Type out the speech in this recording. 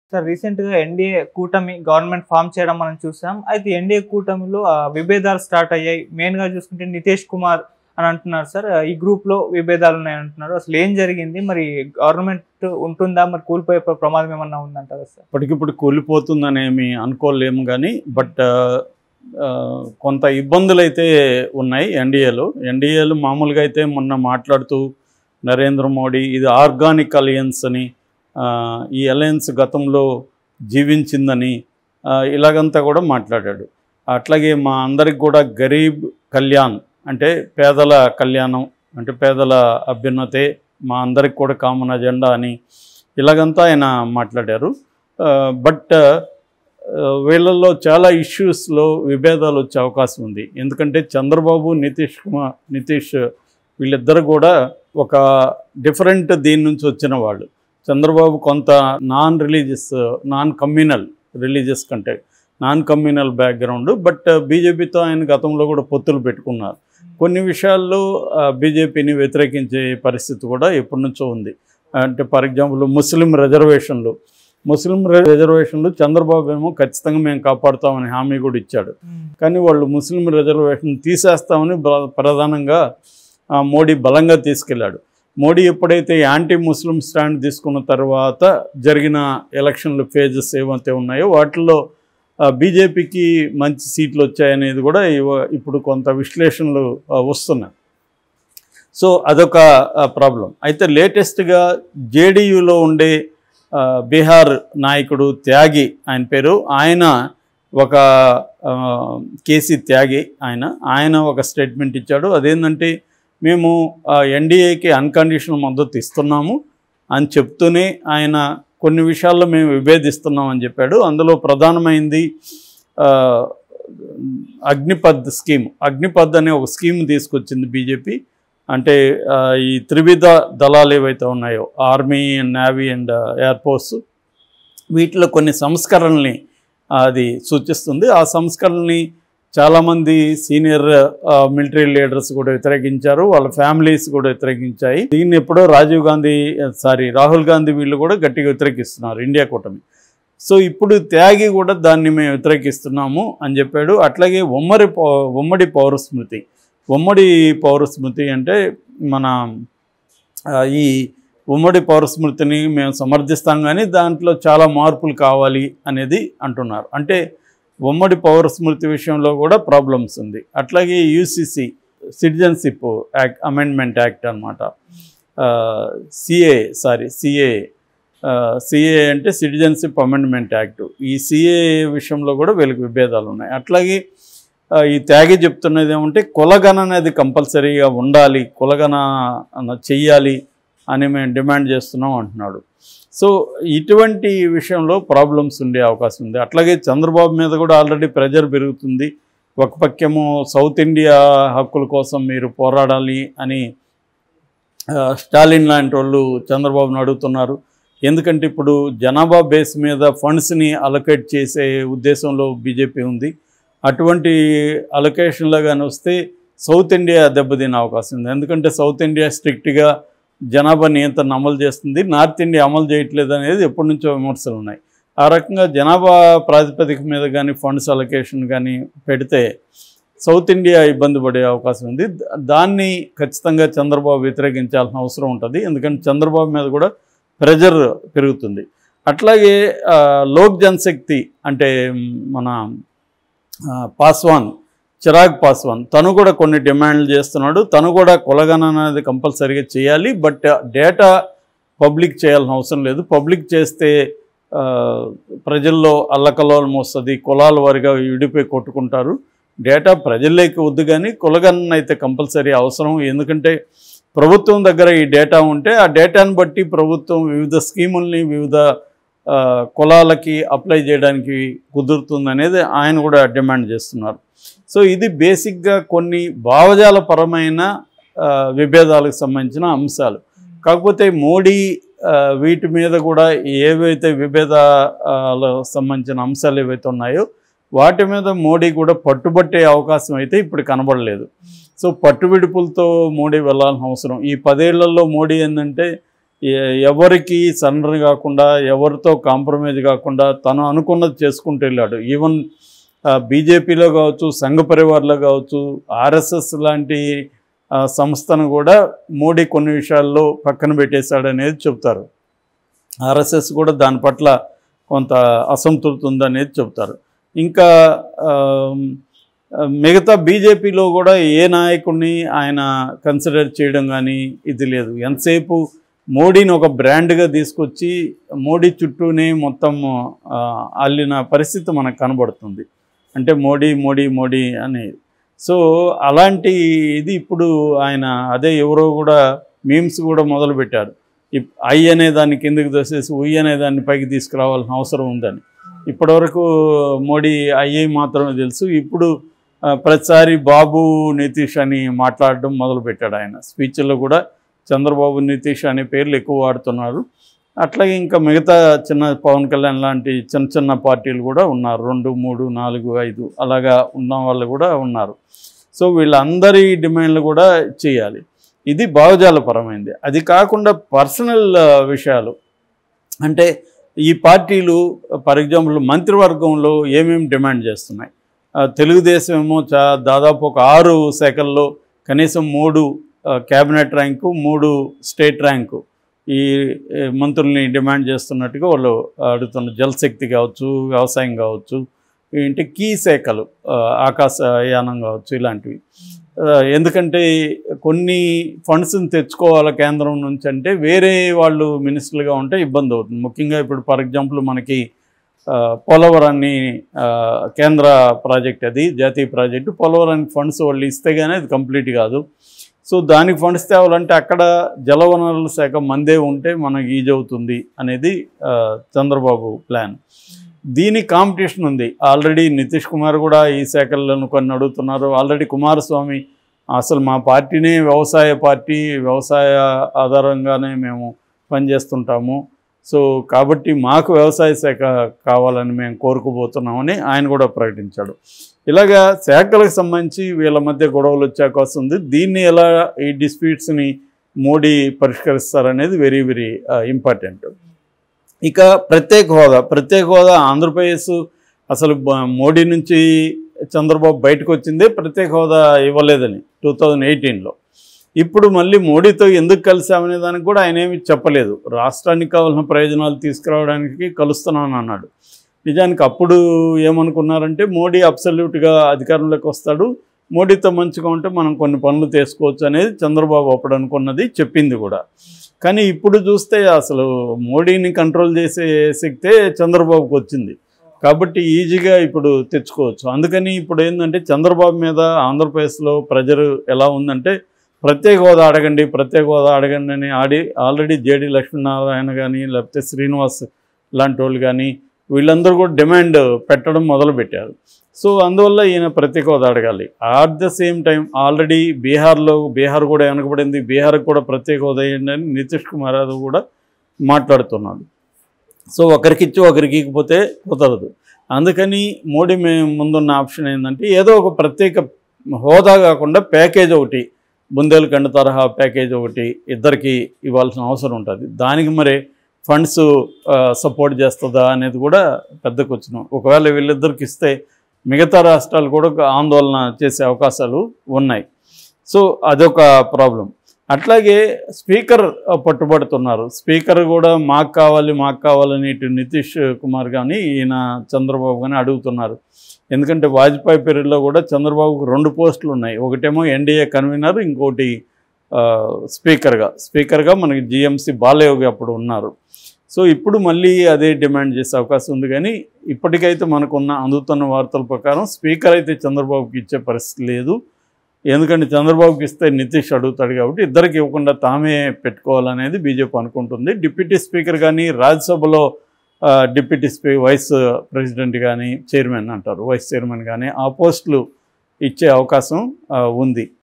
sir recent గా NDA కూటమి government form చేయడం మనం చూసాం అయితే ఎన్డీఏ కూటమిలో ఆ, విభేదాలు స్టార్ట్ అయ్యాయి మెయిన్ గా చూసుకుంటే నితీష్ కుమార్ అని అంటున్నారు సార్ ఈ గ్రూప్ లో విభేదాలు ఉన్నాయి అంటున్నారు అసలు ఏం జరిగింది మరి గవర్నమెంట్ ఉంటుందా మరి కూలిపోయే ప్ర- ప్రమాదం ఏమన్నా ఉందంటారా సార్ ఇప్పటికిప్పుడు కూలిపోతుందనేమి అనుకోలేము కానీ బట్ కొంత ఇబ్బందులు అయితే ఉన్నాయి ఎన్డీఏలో ఎన్డీఏలు మామూలుగా అయితే మొన్న మాట్లాడుతూ నరేంద్ర మోడీ ఇది ఆర్గానిక్ అలయన్స్ అని ఆ, ఈ అలయన్స్ గతంలో జీవించిందని ఆ, ఇలాగంతా కూడా మాట్లాడాడు అట్లాగే మా అందరికి కూడా గరీబ్ కళ్యాణ్ అంటే పేదల కళ్యాణం అంటే పేదల అభ్యున్నతే మా అందరికి కూడా కామన్ అజెండా అని ఇలాగంతా ఆయన మాట్లాడారు బట్ వీళ్ళల్లో చాలా ఇష్యూస్లో విభేదాలు వచ్చే అవకాశం ఉంది ఎందుకంటే చంద్రబాబు నితీష్ కుమార్ నితీష్ వీళ్ళిద్దరు కూడా ఒక డిఫరెంట్ దీని నుంచి వచ్చిన వాళ్ళు చంద్రబాబు కొంత non religious non communal religious కంటే నాన్ కమ్యూనల్ బ్యాక్గ్రౌండ్ బట్ బీజేపీతో ఆయన గతంలో కూడా పొత్తులు పెట్టుకున్నారు కొన్ని విషయాల్లో బీజేపీని వ్యతిరేకించే పరిస్థితి కూడా ఎప్పటి నుంచో ఉంది అంటే ఫర్ ఎగ్జాంపుల్ ముస్లిం రిజర్వేషన్లు ముస్లిం రిజర్వేషన్లు చంద్రబాబు ఏమో ఖచ్చితంగా మేము కాపాడుతామని హామీ కూడా ఇచ్చాడు కానీ వాళ్ళు ముస్లిం రిజర్వేషన్ తీసేస్తామని ప్ర- ప్రధానంగా ఆ, మోడీ బలంగా తీసుకెళ్ళాడు మోడీ ఎప్పుడైతే యాంటీ ముస్లిం స్టాండ్ తీసుకున్న తర్వాత జరిగిన ఎలక్షన్లు ఫేజెస్ ఏవైతే ఉన్నాయో వాటిల్లో బీజేపీకి మంచి సీట్లు వచ్చాయనేది కూడా ఇవ- ఇప్పుడు కొంత విశ్లేషణలు ఆ, వస్తున్నాయి సో అదొక ప్రాబ్లం అయితే లేటెస్ట్గా జేడీయూలో ఉండే ఆ, బీహార్ నాయకుడు త్యాగి ఆయన పేరు ఆయన ఒక ఆ, కేసీ త్యాగి ఆయన ఆయన ఒక స్టేట్మెంట్ ఇచ్చాడు అదేంటంటే మేము ఎన్డీఏకి అన్కండిషనల్ మద్దతు ఇస్తున్నాము అని చెప్తూనే ఆయన కొన్ని విషయాల్లో మేము విభేదిస్తున్నాం అని చెప్పాడు అందులో ప్రధానమైంది ఆ, అగ్నిపథ్ స్కీమ్ అగ్నిపథ్ అనే ఒక స్కీమ్ తీసుకొచ్చింది బీజేపీ అంటే ఆ, ఈ త్రివిధ దళాలు ఏవైతే ఉన్నాయో army and navy and air force వీటిలో కొన్ని సంస్కరణల్ని అది సూచిస్తుంది ఆ సంస్కరణల్ని చాలామంది సీనియర్ మిలిటరీ లీడర్స్ కూడా వ్యతిరేకించారు వాళ్ళ ఫ్యామిలీస్ కూడా వ్యతిరేకించాయి దీన్ని ఎప్పుడో రాజీవ్ గాంధీ సారీ రాహుల్ గాంధీ వీళ్ళు కూడా గట్టిగా వ్యతిరేకిస్తున్నారు ఇండియా కూటమి సో ఇప్పుడు త్యాగి కూడా దాన్ని మేము వ్యతిరేకిస్తున్నాము అని చెప్పాడు అట్లాగే ఉమ్మడి పౌ- ఉమ్మడి పౌర స్మృతి ఉమ్మడి పౌర స్మృతి అంటే మన ఆ, ఈ ఉమ్మడి పౌర స్మృతిని మేము సమర్థిస్తాం కానీ దాంట్లో చాలా మార్పులు కావాలి అనేది అంటున్నారు అంటే ఉమ్మడి పౌర స్మృతి విషయంలో కూడా ప్రాబ్లమ్స్ ఉంది అట్లాగే UCC citizenship act amendment act అనమాట సిఏ సారీ సిఏ సిఏ అంటే సిటిజన్షిప్ అమెండ్మెంట్ యాక్ట్ ఈ సిఏ విషయంలో కూడా వీళ్ళకి విభేదాలు ఉన్నాయి అట్లాగే ఆ, ఈ త్యాగి చెప్తున్నది ఏమంటే కులగణ అనేది కంపల్సరీగా ఉండాలి కులగణ అన్న చెయ్యాలి అని మేము డిమాండ్ చేస్తున్నాం అంటున్నాడు సో ఇటువంటి విషయంలో ప్రాబ్లమ్స్ ఉండే అవకాశం ఉంది అట్లాగే చంద్రబాబు మీద కూడా ఆల్రెడీ ప్రెజర్ పెరుగుతుంది ఒక పక్కేమో సౌత్ ఇండియా హక్కుల కోసం మీరు పోరాడాలి అని ఆ, స్టాలిన్ లాంటి వాళ్ళు చంద్రబాబును అడుగుతున్నారు ఎందుకంటే ఇప్పుడు జనాభా బేస్ మీద ఫండ్స్ని అలొకేట్ చేసే ఉద్దేశంలో బీజేపీ ఉంది అటువంటి అలొకేషన్లో కానీ వస్తే సౌత్ ఇండియా దెబ్బతినే అవకాశం ఉంది ఎందుకంటే సౌత్ ఇండియా స్ట్రిక్ట్గా జనాభా నియంత్రణ అమలు చేస్తుంది నార్త్ ఇండియా అమలు చేయట్లేదు అనేది ఎప్పటి నుంచో విమర్శలు ఉన్నాయి ఆ రకంగా జనాభా ప్రాతిపదిక మీద కానీ ఫండ్స్ అలొకేషన్ కానీ పెడితే సౌత్ ఇండియా ఇబ్బంది పడే అవకాశం ఉంది ద- దాన్ని ఖచ్చితంగా చంద్రబాబు వ్యతిరేకించాల్సిన అవసరం ఉంటుంది ఎందుకంటే చంద్రబాబు మీద కూడా ప్రెజర్ పెరుగుతుంది అట్లాగే ఆ, లోక్ జనశక్తి అంటే మ్, మన ఆ, పాస్వాన్ చిరాగ్ పాస్వాన్ తను కూడా కొన్ని డిమాండ్లు చేస్తున్నాడు తను కూడా కులగణన అనేది కంపల్సరీగా చేయాలి బట్ డేటా పబ్లిక్ చేయాల్సిన అవసరం లేదు పబ్లిక్ చేస్తే ఆ, ప్రజల్లో అల్లకల్లోలం వస్తుంది కులాల వారిగా విడిపోయి కొట్టుకుంటారు డేటా ప్రజల్లోకి వద్దు కానీ కులగణన అయితే కంపల్సరీ అవసరం ఎందుకంటే ప్రభుత్వం దగ్గర ఈ డేటా ఉంటే ఆ డేటాను బట్టి ప్రభుత్వం వివిధ స్కీముల్ని వివిధ ఆ, కులాలకి అప్లై చేయడానికి కుదురుతుంది అనేది ఆయన కూడా డిమాండ్ చేస్తున్నారు సో ఇది బేసిక్గా కొన్ని భావజాలపరమైన ఆ, విభేదాలకు సంబంధించిన అంశాలు కాకపోతే మోడీ ఆ, వీటి మీద కూడా ఏవైతే విభేదాలకు సంబంధించిన అంశాలు ఏవైతే ఉన్నాయో వాటి మీద మోడీ కూడా పట్టుబట్టే అవకాశం అయితే ఇప్పుడు కనబడలేదు సో పట్టువిడుపులతో మోడీ వెళ్ళాల్సిన అవసరం ఈ పదేళ్లలో మోడీ ఏంటంటే ఎ- ఎవరికి సరెండర్ కాకుండా ఎవరితో కాంప్రమైజ్ కాకుండా తను అనుకున్నది చేసుకుంటూ వెళ్ళాడు ఈవెన్ బీజేపీలో కావచ్చు సంఘ పరివార్లో కావచ్చు ఆర్ఎస్ఎస్ లాంటి ఆ, సంస్థను కూడా మోడీ కొన్ని విషయాల్లో పక్కన పెట్టేశాడు అనేది చెప్తారు ఆర్ఎస్ఎస్ కూడా దాని పట్ల కొంత అసంతృప్తి ఉందనేది చెప్తారు ఇంకా ఆమ్, ఆ, మిగతా బీజేపీలో కూడా ఏ నాయకుడిని ఆయన కన్సిడర్ చేయడం కానీ ఇది లేదు ఎంతసేపు మోడీని ఒక బ్రాండ్గా తీసుకొచ్చి మోడీ చుట్టూనే మొత్తం ఆ, అల్లిన పరిస్థితి మనకు కనబడుతుంది అంటే మోడీ మోడీ మోడీ అని సో అలాంటి ఇది ఇప్పుడు ఆయన అదే ఎవరో కూడా మీమ్స్ కూడా మొదలుపెట్టారు ఇప్- ఐ అనే దాన్ని కిందకి దోసేసి ఉయ్ అనే దాన్ని పైకి తీసుకురావాల్సిన అవసరం ఉందని ఇప్పటివరకు మోడీ ఐఏ మాత్రమే తెలుసు ఇప్పుడు ఆ, ప్రతిసారి బాబు నితీష్ అని మాట్లాడడం మొదలుపెట్టాడు ఆయన స్పీచ్ల్లో కూడా చంద్రబాబు నితీష్ అనే పేర్లు ఎక్కువ వాడుతున్నారు అట్లాగే ఇంకా మిగతా చిన్న పవన్ కళ్యాణ్ లాంటి చిన్న చిన్న పార్టీలు కూడా ఉన్నారు రెండు మూడు నాలుగు ఐదు అలాగా ఉన్న వాళ్ళు కూడా ఉన్నారు సో వీళ్ళందరి డిమాండ్లు కూడా చేయాలి ఇది భావజాలపరమైంది అది కాకుండా పర్సనల్ విషయాలు అంటే ఈ పార్టీలు ఫర్ ఎగ్జాంపుల్ మంత్రివర్గంలో ఏమేమి డిమాండ్ చేస్తున్నాయి ఆ, తెలుగుదేశం ఏమో చా దాదాపు ఒక ఆరు శాఖల్లో కనీసం మూడు ఆ, క్యాబినెట్ ర్యాంకు మూడు స్టేట్ ర్యాంకు ఈ ఏ, మంత్రుల్ని డిమాండ్ చేస్తున్నట్టుగా వాళ్ళు అడుగుతున్నారు జలశక్తి కావచ్చు వ్యవసాయం కావచ్చు ఏంటి కీ శాఖలు ఆ, ఆకాశయానం కావచ్చు ఇలాంటివి ఆ, ఎందుకంటే కొన్ని ఫండ్స్ని తెచ్చుకోవాలి కేంద్రం నుంచి అంటే వేరే వాళ్ళు మినిస్టర్లుగా ఉంటే ఇబ్బంది అవుతుంది ముఖ్యంగా ఇప్పుడు ఫర్ ఎగ్జాంపుల్ మనకి ఆ, పోలవరాన్ని ఆ, కేంద్ర ప్రాజెక్ట్ అది జాతీయ ప్రాజెక్టు పోలవరానికి ఫండ్స్ వాళ్ళు ఇస్తే కానీ అది కంప్లీట్ కాదు సో దానికి ఫండ్స్ తేవాలంటే అక్కడ జలవనరుల శాఖ మందే ఉంటే మనకి ఈజీ అవుతుంది అనేది ఆ, చంద్రబాబు ప్లాన్ దీని కాంపిటీషన్ ఉంది ఆల్రెడీ నితీష్ కుమార్ కూడా ఈ శాఖలను కొన్ని అడుగుతున్నారు ఆల్రెడీ కుమారస్వామి అసలు మా పార్టీనే వ్యవసాయ పార్టీ వ్యవసాయ ఆధారంగానే మేము పనిచేస్తుంటాము సో కాబట్టి మాకు వ్యవసాయ శాఖ కావాలని మేము కోరుకుపోతున్నామని ఆయన కూడా ప్రకటించాడు ఇలాగా శాఖలకు సంబంధించి వీళ్ళ మధ్య గొడవలు వచ్చే అవకాశం ఉంది దీన్ని ఎలా ఈ డిస్ప్యూట్స్ని మోడీ పరిష్కరిస్తారనేది వెరీ వెరీ ఇంపార్టెంట్ ఇక ప్రత్యేక హోదా ప్రత్యేక హోదా ఆంధ్రప్రదేశ్ అసలు బ- మోడీ నుంచి చంద్రబాబు బయటకు వచ్చిందే ప్రత్యేక హోదా ఇవ్వలేదని టూ థౌజండ్ ఎయిటీన్లో ఇప్పుడు మళ్ళీ మోడీతో ఎందుకు కలిసామనే దానికి కూడా ఆయన ఏమి చెప్పలేదు రాష్ట్రానికి కావాల్సిన ప్రయోజనాలు తీసుకురావడానికి కలుస్తున్నాను అన్నాడు నిజానికి అప్పుడు ఏమనుకున్నారంటే మోడీ అబ్సల్యూట్గా అధికారంలోకి వస్తాడు మోడీతో మంచిగా ఉంటే మనం కొన్ని పనులు చేసుకోవచ్చు అనేది చంద్రబాబు అప్పుడు అనుకున్నది చెప్పింది కూడా కానీ ఇప్పుడు చూస్తే అసలు మోడీని కంట్రోల్ చేసే శక్తే చంద్రబాబుకు వచ్చింది కాబట్టి ఈజీగా ఇప్పుడు తెచ్చుకోవచ్చు అందుకని ఇప్పుడు ఏంటంటే చంద్రబాబు మీద ఆంధ్రప్రదేశ్లో ప్రజలు ఎలా ఉందంటే ప్రత్యేక హోదా అడగండి ప్రత్యేక హోదా అడగండి అని ఆడి ఆల్రెడీ జేడి లక్ష్మీనారాయణ కానీ లేకపోతే శ్రీనివాస్ లాంటి వాళ్ళు కానీ వీళ్ళందరూ కూడా డిమాండ్ పెట్టడం మొదలుపెట్టారు సో అందువల్ల ఈయన ప్రత్యేక హోదా అడగాలి at the same time already బీహార్లో బీహార్ కూడా వెనకబడింది బీహార్కి కూడా ప్రత్యేక హోదా ఇవ్వండి అని నితీష్ కుమార్ యాదవ్ కూడా మాట్లాడుతున్నాడు సో ఒకరికి ఇచ్చి ఒకరికి ఇకపోతే కుదరదు అందుకని మోడీ మే ముందున్న ఆప్షన్ ఏంటంటే ఏదో ఒక ప్రత్యేక హోదా కాకుండా ప్యాకేజ్ ఒకటి బుందేల్ఖండ్ తరహా ప్యాకేజ్ ఒకటి ఇద్దరికి ఇవ్వాల్సిన అవసరం ఉంటుంది దానికి మరి ఫండ్స్ సపోర్ట్ చేస్తుందా అనేది కూడా పెద్ద క్వశ్చన్ ఒకవేళ వీళ్ళిద్దరికి ఇస్తే మిగతా రాష్ట్రాలు కూడా ఒక ఆందోళన చేసే అవకాశాలు ఉన్నాయి సో అదొక ప్రాబ్లం అట్లాగే స్పీకర్ పట్టుబడుతున్నారు స్పీకర్ కూడా మాకు కావాలి మాకు కావాలని ఇటు నితీష్ కుమార్ కానీ ఈయన చంద్రబాబు కానీ అడుగుతున్నారు ఎందుకంటే వాజ్పేయి పీరియడ్లో కూడా చంద్రబాబుకు రెండు పోస్టులు ఉన్నాయి ఒకటేమో ఎన్డీఏ కన్వీనర్ ఇంకోటి ఆ, స్పీకర్గా స్పీకర్గా మనకి జిఎంసి బాలయోగి అప్పుడు ఉన్నారు సో ఇప్పుడు మళ్ళీ అదే డిమాండ్ చేసే అవకాశం ఉంది కానీ ఇప్పటికైతే మనకున్న అందుతున్న వార్తల ప్రకారం స్పీకర్ అయితే చంద్రబాబుకి ఇచ్చే పరిస్థితి లేదు ఎందుకంటే చంద్రబాబుకి ఇస్తే నితీష్ అడుగుతాడు కాబట్టి ఇద్దరికి ఇవ్వకుండా తామే పెట్టుకోవాలనేది బీజేపీ అనుకుంటుంది డిప్యూటీ స్పీకర్ కానీ రాజ్యసభలో ఆ, డిప్యూటీ స్పీ వైస్ ప్రెసిడెంట్ కానీ చైర్మన్ అంటారు వైస్ చైర్మన్ కానీ ఆ పోస్టులు ఇచ్చే అవకాశం ఆ, ఉంది